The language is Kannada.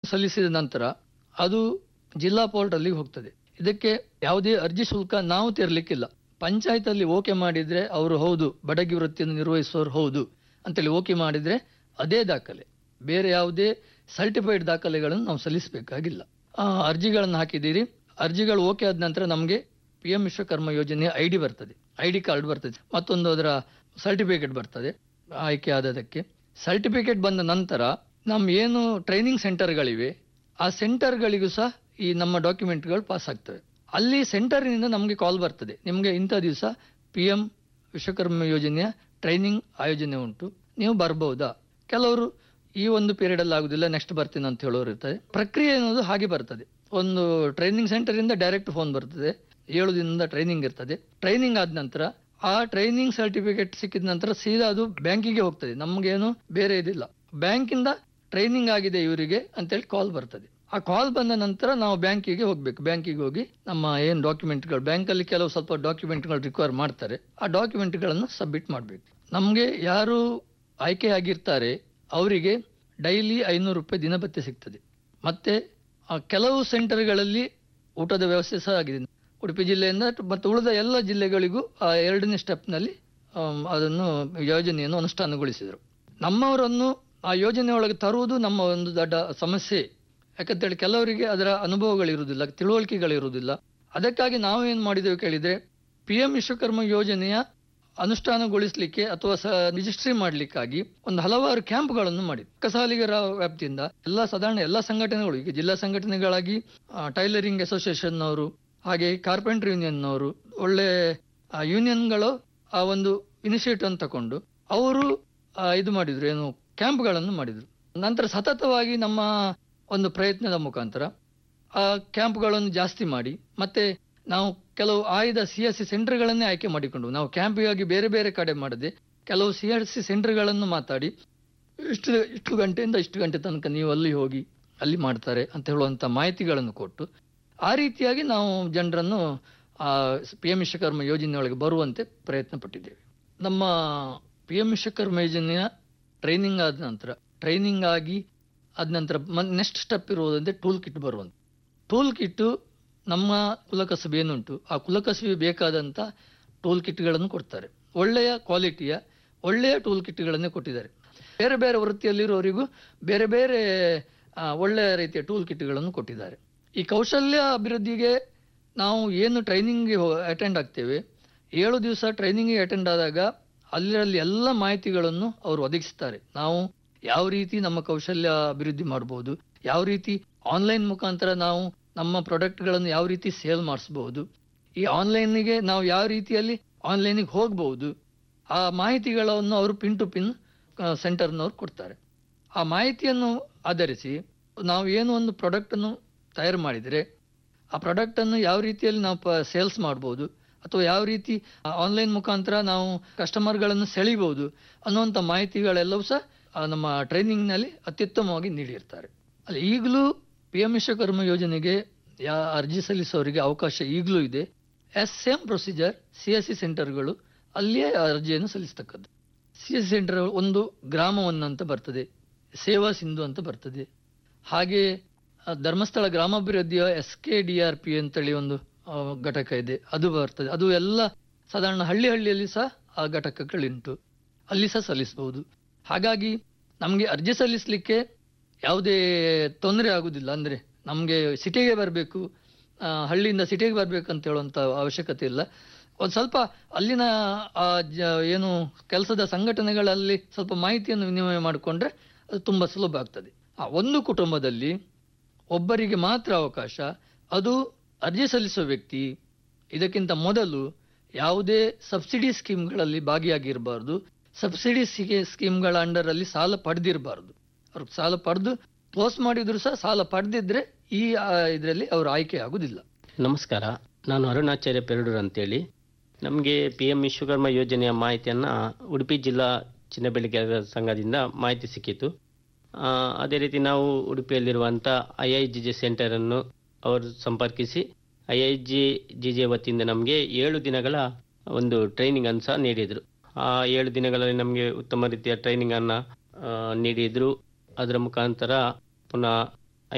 ಸಲ್ಲಿಸಿದ ನಂತರ ಅದು ಜಿಲ್ಲಾ ಪೋರ್ಟಲ್ಲಿ ಹೋಗ್ತದೆ ಇದಕ್ಕೆ ಯಾವುದೇ ಅರ್ಜಿ ಶುಲ್ಕ ನಾವು ತೆರಲಿಕ್ಕಿಲ್ಲ ಪಂಚಾಯತ್ ಅಲ್ಲಿ ಓಕೆ ಮಾಡಿದ್ರೆ ಅವರು ಹೌದು ಬಡಗಿ ವೃತ್ತಿಯನ್ನು ನಿರ್ವಹಿಸುವವರು ಹೌದು ಅಂತೇಳಿ ಓಕೆ ಮಾಡಿದ್ರೆ ಅದೇ ದಾಖಲೆ ಬೇರೆ ಯಾವುದೇ ಸರ್ಟಿಫೈಡ್ ದಾಖಲೆಗಳನ್ನು ನಾವು ಸಲ್ಲಿಸಬೇಕಾಗಿಲ್ಲ ಆ, ಅರ್ಜಿಗಳನ್ನು ಹಾಕಿದ್ದೀರಿ ಅರ್ಜಿಗಳು ಓಕೆ ಆದ ನಂತರ ನಮಗೆ ಪಿ ಎಂ ವಿಶ್ವಕರ್ಮ ಯೋಜನೆಯ ಐ ಡಿ ಬರ್ತದೆ ಐ ಡಿ ಕಾರ್ಡ್ ಬರ್ತದೆ ಮತ್ತೊಂದು ಅದರ ಸರ್ಟಿಫಿಕೇಟ್ ಬರ್ತದೆ ಆಯ್ಕೆ ಆದದಕ್ಕೆ ಸರ್ಟಿಫಿಕೇಟ್ ಬಂದ ನಂತರ ನಮ್ಮ ಏನು ಟ್ರೈನಿಂಗ್ ಸೆಂಟರ್ಗಳಿವೆ ಆ ಸೆಂಟರ್ಗಳಿಗೂ ಸಹ ಈ ನಮ್ಮ ಡಾಕ್ಯುಮೆಂಟ್ಗಳು ಪಾಸ್ ಆಗ್ತವೆ ಅಲ್ಲಿ ಸೆಂಟರ್ನಿಂದ ನಮಗೆ ಕಾಲ್ ಬರ್ತದೆ ನಿಮಗೆ ಇಂಥ ದಿವಸ ಪಿ ಎಂ ವಿಶ್ವಕರ್ಮ ಯೋಜನೆಯ ಟ್ರೈನಿಂಗ್ ಆಯೋಜನೆ ಉಂಟು ನೀವು ಬರ್ಬೋದಾ ಕೆಲವರು ಈ ಒಂದು ಪೀರಿಯಡ್ ಅಲ್ಲಿ ಆಗುದಿಲ್ಲ ನೆಕ್ಸ್ಟ್ ಬರ್ತೀನಿ ಅಂತ ಹೇಳೋರು ಇರ್ತಾರೆ ಪ್ರಕ್ರಿಯೆ ಅನ್ನೋದು ಹಾಗೆ ಬರ್ತದೆ ಒಂದು ಟ್ರೈನಿಂಗ್ ಸೆಂಟರ್ ಇಂದ ಡೈರೆಕ್ಟ್ ಫೋನ್ ಬರ್ತದೆ ಏಳು ದಿನದ ಟ್ರೈನಿಂಗ್ ಇರ್ತದೆ ಟ್ರೈನಿಂಗ್ ಆದ ನಂತರ ಆ ಟ್ರೈನಿಂಗ್ ಸರ್ಟಿಫಿಕೇಟ್ ಸಿಕ್ಕಿದ ನಂತರ ಸೀದಾ ಅದು ಬ್ಯಾಂಕಿಗೆ ಹೋಗ್ತದೆ ನಮಗೇನು ಬೇರೆ ಇದಿಲ್ಲ ಬ್ಯಾಂಕಿಂದ ಟ್ರೈನಿಂಗ್ ಆಗಿದೆ ಇವರಿಗೆ ಅಂತೇಳಿ ಕಾಲ್ ಬರ್ತದೆ ಆ ಕಾಲ್ ಬಂದ ನಂತರ ನಾವು ಬ್ಯಾಂಕಿಗೆ ಹೋಗ್ಬೇಕು ಬ್ಯಾಂಕಿಗೆ ಹೋಗಿ ನಮ್ಮ ಏನು ಡಾಕ್ಯುಮೆಂಟ್ಗಳು ಬ್ಯಾಂಕಲ್ಲಿ ಕೆಲವು ಸ್ವಲ್ಪ ಡಾಕ್ಯುಮೆಂಟ್ಗಳು ರಿಕ್ವೈರ್ ಮಾಡ್ತಾರೆ ಆ ಡಾಕ್ಯುಮೆಂಟ್ಗಳನ್ನು ಸಬ್ಮಿಟ್ ಮಾಡಬೇಕು ನಮಗೆ ಯಾರು ಆಯ್ಕೆ ಆಗಿರ್ತಾರೆ ಅವರಿಗೆ ಡೈಲಿ ಐನೂರು ರೂಪಾಯಿ ದಿನಭತ್ಯೆ ಸಿಗ್ತದೆ ಮತ್ತೆ ಆ ಕೆಲವು ಸೆಂಟರ್ಗಳಲ್ಲಿ ಊಟದ ವ್ಯವಸ್ಥೆ ಸಹ ಆಗಿದೆ ಉಡುಪಿ ಜಿಲ್ಲೆಯಿಂದ ಮತ್ತು ಉಳಿದ ಎಲ್ಲ ಜಿಲ್ಲೆಗಳಿಗೂ ಆ ಎರಡನೇ ಸ್ಟೆಪ್ನಲ್ಲಿ ಅದನ್ನು ಯೋಜನೆಯನ್ನು ಅನುಷ್ಠಾನಗೊಳಿಸಿದರು ನಮ್ಮವರನ್ನು ಆ ಯೋಜನೆ ಒಳಗೆ ತರುವುದು ನಮ್ಮ ಒಂದು ದೊಡ್ಡ ಸಮಸ್ಯೆ ಯಾಕಂತೇಳಿ ಕೆಲವರಿಗೆ ಅದರ ಅನುಭವಗಳಿರುವುದಿಲ್ಲ ತಿಳುವಳಿಕೆಗಳಿರುವುದಿಲ್ಲ ಅದಕ್ಕಾಗಿ ನಾವು ಏನು ಮಾಡಿದೆವು ಕೇಳಿದ್ರೆ ಪಿ ಎಂ ವಿಶ್ವಕರ್ಮ ಯೋಜನೆಯ ಅನುಷ್ಠಾನಗೊಳಿಸಲಿಕ್ಕೆ ಅಥವಾ ಸ ರಿಜಿಸ್ಟ್ರಿ ಮಾಡಲಿಕ್ಕಾಗಿ ಒಂದು ಹಲವಾರು ಕ್ಯಾಂಪ್ಗಳನ್ನು ಮಾಡಿ ಕಸಾಲಿಗರ ವ್ಯಾಪ್ತಿಯಿಂದ ಎಲ್ಲ ಸಾಧಾರಣ ಎಲ್ಲ ಸಂಘಟನೆಗಳು ಈಗ ಜಿಲ್ಲಾ ಸಂಘಟನೆಗಳಾಗಿ ಆ, ಟೈಲರಿಂಗ್ ಅಸೋಸಿಯೇಷನ್ ಅವರು ಹಾಗೆ ಕಾರ್ಪೆಂಟರ್ ಯೂನಿಯನ್ ಅವರು ಒಳ್ಳೆ ಆ, ಯೂನಿಯನ್ಗಳು ಆ ಒಂದು ಇನಿಷಿಯೇಟಿವ್ ಅನ್ನು ತಕೊಂಡು ಅವರು ಆ, ಇದು ಮಾಡಿದ್ರು ಏನು ಕ್ಯಾಂಪ್ಗಳನ್ನು ಮಾಡಿದ್ರು ನಂತರ ಸತತವಾಗಿ ನಮ್ಮ ಒಂದು ಪ್ರಯತ್ನದ ಮುಖಾಂತರ ಆ ಕ್ಯಾಂಪ್ಗಳನ್ನು ಜಾಸ್ತಿ ಮಾಡಿ ಮತ್ತೆ ನಾವು ಕೆಲವು ಆಯ್ದ ಸಿ ಎಸ್ ಸಿ ಸೆಂಟರ್ಗಳನ್ನೇ ಆಯ್ಕೆ ಮಾಡಿಕೊಂಡು ನಾವು ಕ್ಯಾಂಪಿಗಾಗಿ ಬೇರೆ ಬೇರೆ ಕಡೆ ಮಾಡದೆ ಕೆಲವು ಸಿ ಎಸ್ ಸಿ ಸೆಂಟರ್ಗಳನ್ನು ಮಾತಾಡಿ ಇಷ್ಟು ಇಷ್ಟು ಗಂಟೆಯಿಂದ ಇಷ್ಟು ಗಂಟೆ ತನಕ ನೀವು ಅಲ್ಲಿ ಹೋಗಿ ಅಲ್ಲಿ ಮಾಡ್ತಾರೆ ಅಂತ ಹೇಳುವಂತ ಮಾಹಿತಿಗಳನ್ನು ಕೊಟ್ಟು ಆ ರೀತಿಯಾಗಿ ನಾವು ಜನರನ್ನು ಆ ಪಿ ಎಂ ವಿಶ್ವಕರ್ಮ ಯೋಜನೆಯೊಳಗೆ ಬರುವಂತೆ ಪ್ರಯತ್ನ ಪಟ್ಟಿದ್ದೇವೆ ನಮ್ಮ ಪಿ ಎಂ ವಿಶ್ವಕರ್ಮ ಯೋಜನೆಯ ಟ್ರೈನಿಂಗ್ ಆದ ನಂತರ ಟ್ರೈನಿಂಗ್ ಆಗಿ ಆದ ನಂತರ ನೆಕ್ಸ್ಟ್ ಸ್ಟೆಪ್ ಇರುವುದಂತೆ ಟೂಲ್ ಕಿಟ್ ಬರುವಂತ ಟೂಲ್ ಕಿಟ್ಟು ನಮ್ಮ ಕುಲಕಸಬೆ ಏನುಂಟು ಆ ಕುಲಕಸಬೆ ಬೇಕಾದಂಥ ಟೂಲ್ ಕಿಟ್ಗಳನ್ನು ಕೊಡ್ತಾರೆ ಒಳ್ಳೆಯ ಕ್ವಾಲಿಟಿಯ ಒಳ್ಳೆಯ ಟೂಲ್ ಕಿಟ್ಗಳನ್ನೇ ಕೊಟ್ಟಿದ್ದಾರೆ ಬೇರೆ ಬೇರೆ ವೃತ್ತಿಯಲ್ಲಿರೋರಿಗೂ ಬೇರೆ ಬೇರೆ ಆ, ಒಳ್ಳೆಯ ರೀತಿಯ ಟೂಲ್ ಕಿಟ್ಗಳನ್ನು ಕೊಟ್ಟಿದ್ದಾರೆ ಈ ಕೌಶಲ್ಯ ಅಭಿವೃದ್ಧಿಗೆ ನಾವು ಏನು ಟ್ರೈನಿಂಗ್ಗೆ ಅಟೆಂಡ್ ಆಗ್ತೇವೆ ಏಳು ದಿವಸ ಟ್ರೈನಿಂಗಿಗೆ ಅಟೆಂಡ್ ಆದಾಗ ಅಲ್ಲಿರಲ್ಲಿ ಎಲ್ಲ ಮಾಹಿತಿಗಳನ್ನು ಅವರು ಒದಗಿಸ್ತಾರೆ ನಾವು ಯಾವ ರೀತಿ ನಮ್ಮ ಕೌಶಲ್ಯ ಅಭಿವೃದ್ಧಿ ಮಾಡಬಹುದು ಯಾವ ರೀತಿ ಆನ್ಲೈನ್ ಮುಖಾಂತರ ನಾವು ನಮ್ಮ ಪ್ರಾಡಕ್ಟ್ಗಳನ್ನು ಯಾವ ರೀತಿ ಸೇಲ್ ಮಾಡಿಸಬಹುದು ಈ ಆನ್ಲೈನ್ಗೆ ನಾವು ಯಾವ ರೀತಿಯಲ್ಲಿ ಆನ್ಲೈನಿಗೆ ಹೋಗಬಹುದು ಆ ಮಾಹಿತಿಗಳನ್ನು ಅವರು ಪಿನ್ ಟು ಪಿನ್ ಸೆಂಟರ್ನವ್ರು ಕೊಡ್ತಾರೆ ಆ ಮಾಹಿತಿಯನ್ನು ಆಧರಿಸಿ ನಾವು ಏನು ಒಂದು ಪ್ರಾಡಕ್ಟ್ ಅನ್ನು ತಯಾರು ಮಾಡಿದರೆ ಆ ಪ್ರಾಡಕ್ಟ್ ಅನ್ನು ಯಾವ ರೀತಿಯಲ್ಲಿ ನಾವು ಸೇಲ್ಸ್ ಮಾಡ್ಬೋದು ಅಥವಾ ಯಾವ ರೀತಿ ಆನ್ಲೈನ್ ಮುಖಾಂತರ ನಾವು ಕಸ್ಟಮರ್ಗಳನ್ನು ಸೆಳಿಬಹುದು ಅನ್ನುವಂಥ ಮಾಹಿತಿಗಳೆಲ್ಲವೂ ಸಹ ಆ, ನಮ್ಮ ಟ್ರೈನಿಂಗ್ನಲ್ಲಿ ಅತ್ಯುತ್ತಮವಾಗಿ ನೀಡಿರ್ತಾರೆ ಅಲ್ಲಿ ಈಗಲೂ ಪಿ ಎಂ ವಿಶ್ವಕರ್ಮ ಯೋಜನೆಗೆ ಯಾ ಅರ್ಜಿ ಸಲ್ಲಿಸೋರಿಗೆ ಅವಕಾಶ ಈಗಲೂ ಇದೆ yes same procedure C S C ಸೆಂಟರ್ಗಳು ಅಲ್ಲಿಯೇ ಅರ್ಜಿಯನ್ನು ಸಲ್ಲಿಸ್ತಕ್ಕದ್ದು ಸಿ ಎಸ್ ಸಿ ಸೆಂಟರ್ ಒಂದು ಗ್ರಾಮವನ್ನು ಅಂತ ಬರ್ತದೆ ಸೇವಾ ಸಿಂಧು ಅಂತ ಬರ್ತದೆ ಹಾಗೆ ಆ, ಧರ್ಮಸ್ಥಳ ಗ್ರಾಮಾಭಿವೃದ್ಧಿಯ S K D R P ಅಂತೇಳಿ ಒಂದು ಆ, ಘಟಕ ಇದೆ ಅದು ಬರ್ತದೆ ಅದು ಎಲ್ಲ ಸಾಧಾರಣ ಹಳ್ಳಿ ಹಳ್ಳಿಯಲ್ಲಿ ಸಹ ಆ ಘಟಕಗಳುಂಟು ಅಲ್ಲಿ ಸಹ ಸಲ್ಲಿಸಬಹುದು ಹಾಗಾಗಿ ನಮಗೆ ಅರ್ಜಿ ಸಲ್ಲಿಸಲಿಕ್ಕೆ ಯಾವುದೇ ತೊಂದರೆ ಆಗುದಿಲ್ಲ ಅಂದ್ರೆ ನಮಗೆ ಸಿಟಿಗೆ ಬರಬೇಕು ಹಳ್ಳಿಯಿಂದ ಸಿಟಿಗೆ ಬರಬೇಕು ಅಂತ ಹೇಳುವಂತ ಅವಶ್ಯಕತೆ ಇಲ್ಲ ಒಂದು ಸ್ವಲ್ಪ ಅಲ್ಲಿನ ಆ ಜ- ಏನು ಕೆಲಸದ ಸಂಘಟನೆಗಳಲ್ಲಿ ಸ್ವಲ್ಪ ಮಾಹಿತಿಯನ್ನು ವಿನಿಮಯ ಮಾಡಿಕೊಂಡ್ರೆ ಅದು ತುಂಬಾ ಸುಲಭ ಆಗ್ತದೆ ಆ ಒಂದು ಕುಟುಂಬದಲ್ಲಿ ಒಬ್ಬರಿಗೆ ಮಾತ್ರ ಅವಕಾಶ ಅದು ಅರ್ಜಿ ಸಲ್ಲಿಸುವ ವ್ಯಕ್ತಿ ಇದಕ್ಕಿಂತ ಮೊದಲು ಯಾವುದೇ ಸಬ್ಸಿಡಿ ಸ್ಕೀಮ್ಗಳಲ್ಲಿ ಭಾಗಿಯಾಗಿರಬಾರ್ದು ಸಬ್ಸಿಡಿ ಸ್ಕೀಮ್ಗಳ ಅಂಡರ್ ಅಲ್ಲಿ ಸಾಲ ಪಡೆದಿರಬಾರ್ದು ಅವ್ರು ಸಾಲ ಪಡೆದು ಪೋಸ್ಟ್ ಮಾಡಿದ್ರು ಸಹ ಸಾಲ ಪಡೆದಿದ್ರೆ ಈ ಇದರಲ್ಲಿ ಅವರು ಆಯ್ಕೆ ಆಗುದಿಲ್ಲ ನಮಸ್ಕಾರ ನಾನು ಅರುಣಾಚಾರ್ಯ ಪೆರಡೂರ್ ಅಂತೇಳಿ ನಮಗೆ ಪಿ ಎಂ ವಿಶ್ವಕರ್ಮ ಯೋಜನೆಯ ಮಾಹಿತಿಯನ್ನು ಉಡುಪಿ ಜಿಲ್ಲಾ ಚಿನ್ನ ಬೆಳಿಗಾರರ ಸಂಘದಿಂದ ಮಾಹಿತಿ ಸಿಕ್ಕಿತು ಆ, ಅದೇ ರೀತಿ ನಾವು ಉಡುಪಿಯಲ್ಲಿರುವಂಥ ಐ ಐ ಜಿ ಜೆ ಸೆಂಟರನ್ನು ಅವರು ಸಂಪರ್ಕಿಸಿ I I G G J ವತಿಯಿಂದ ನಮಗೆ ಏಳು ದಿನಗಳ ಒಂದು ಟ್ರೈನಿಂಗ್ ಅನ್ನು ಸಹ ನೀಡಿದರು ಆ ಏಳು ದಿನಗಳಲ್ಲಿ ನಮಗೆ ಉತ್ತಮ ರೀತಿಯ ಟ್ರೈನಿಂಗ್ ಅನ್ನ ಆ, ನೀಡಿದ್ರು ಅದರ ಮುಖಾಂತರ ಪುನಃ